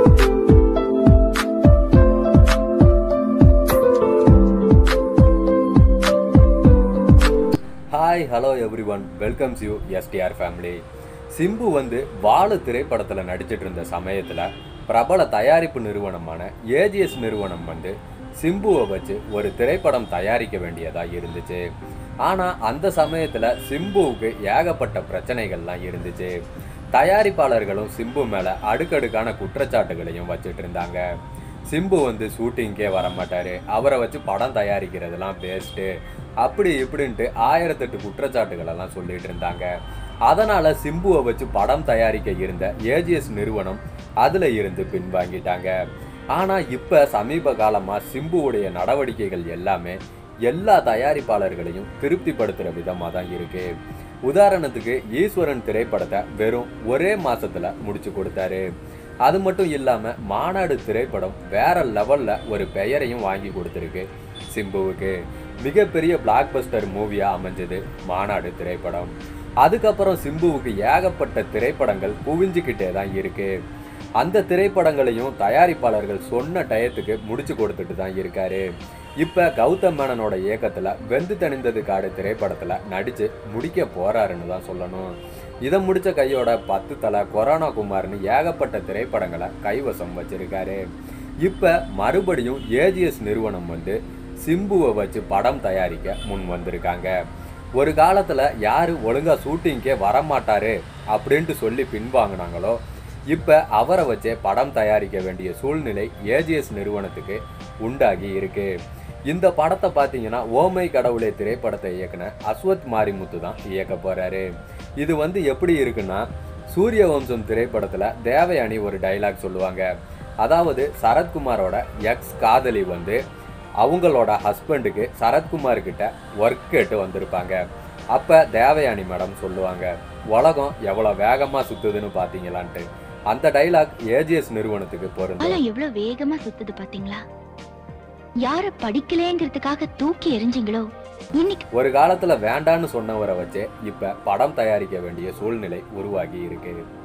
hi hello everyone welcomes you STR family Simbu வந்து வாழு திரைப்படத்தில் நடிச்சிட்டு இருந்த சமயத்தில் பிரபல தயாரிப்பு நிறுவனமான ஏஜிஎஸ் நிறுவனம் வந்து சிம்புவை வச்சு ஒரு திரைப்படம் தயாரிக்க வேண்டியதாக இருந்துச்சு ஆனால் அந்த சமயத்தில் சிம்புவுக்கு ஏகப்பட்ட பிரச்சனைகள்லாம் இருந்துச்சு தயாரிப்பாளர்களும் சிம்பு மேலே அடுக்கடுக்கான குற்றச்சாட்டுகளையும் வச்சுட்டு இருந்தாங்க சிம்பு வந்து ஷூட்டிங்கே வர மாட்டாரு அவரை வச்சு படம் தயாரிக்கிறதெல்லாம் வேஸ்ட்டு அப்படி இப்படின்ட்டு ஆயிரத்தெட்டு குற்றச்சாட்டுகள் எல்லாம் சொல்லிட்டு இருந்தாங்க அதனால சிம்புவை வச்சு படம் தயாரிக்க இருந்த ஏஜிஎஸ் நிறுவனம் அதுல இருந்து பின்வாங்கிட்டாங்க ஆனா இப்ப சமீப காலமா சிம்புவுடைய நடவடிக்கைகள் எல்லாமே எல்லா தயாரிப்பாளர்களையும் திருப்திப்படுத்துற விதமா தான் இருக்கு உதாரணத்துக்கு ஈஸ்வரன் திரைப்படத்தை வெறும் ஒரே மாசத்துல முடிச்சு கொடுத்தாரு அது மட்டும் இல்லாம மாநாடு திரைப்படம் வேற லெவல்ல ஒரு பெயரையும் வாங்கி கொடுத்துருக்கு சிம்புவுக்கு மிகப்பெரிய பிளாக் பஸ்டர் மூவியா அமைஞ்சது மாநாடு திரைப்படம் அதுக்கப்புறம் சிம்புவுக்கு ஏகப்பட்ட திரைப்படங்கள் குவிஞ்சுக்கிட்டே தான் இருக்கு அந்த திரைப்படங்களையும் தயாரிப்பாளர்கள் சொன்ன டயத்துக்கு முடிச்சு கொடுத்துட்டு தான் இருக்காரு இப்ப கௌதம் மேனனோட இயக்கத்துல வெந்து தணிந்தது காடு திரைப்படத்துல நடிச்சு முடிக்க போறாருன்னு தான் சொல்லணும் இதை முடிச்ச கையோட பத்து தலை கொரோனா குமார்னு ஏகப்பட்ட திரைப்படங்களை கைவசம் வச்சிருக்காரு இப்ப மறுபடியும் ஏஜிஎஸ் நிறுவனம் வந்து சிம்புவை வச்சு படம் தயாரிக்க முன் வந்திருக்காங்க ஒரு காலத்துல யாரு ஒழுங்கா ஷூட்டிங்கே வரமாட்டாரு அப்படின்ட்டு சொல்லி பின்வாங்கினாங்களோ இப்ப அவரை வச்சே படம் தயாரிக்க வேண்டிய சூழ்நிலை ஏஜிஎஸ் நிறுவனத்துக்கு உண்டாகி இருக்கு இந்த படத்தை பார்த்தீங்கன்னா ஓமை கடவுளே திரைப்படத்தை இயக்குன அஸ்வத் மாரிமுத்து தான் இயக்க போறாரு இது வந்து எப்படி இருக்குன்னா சூரிய வம்சம் திரைப்படத்துல தேவயானி ஒரு டைலாக் சொல்லுவாங்க அதாவது சரத்குமாரோட எக்ஸ் காதலி வந்து அவங்களோட ஹஸ்பண்டுக்கு சரத்குமார் கிட்ட ஒர்க் கேட்டு வந்திருப்பாங்க அப்ப தேவயானி மேடம் சொல்லுவாங்க உலகம் எவ்வளவு வேகமா சுத்துதுன்னு பாத்தீங்களான்ட்டு அந்த டைலாக் ஏஜிஎஸ் நிறுவனத்துக்கு பொருந்தும் காலம் எவ்வளவு வேகமா சுத்துது பாத்தீங்களா யார படிக்கலேங்கிறதுக்காக தூக்கி எறிஞ்சீங்களோ இன்னைக்கு ஒரு காலத்துல வேண்டான்னு சொன்னவரை வச்சே இப்ப படம் தயாரிக்க வேண்டிய சூழ்நிலை உருவாகி இருக்கு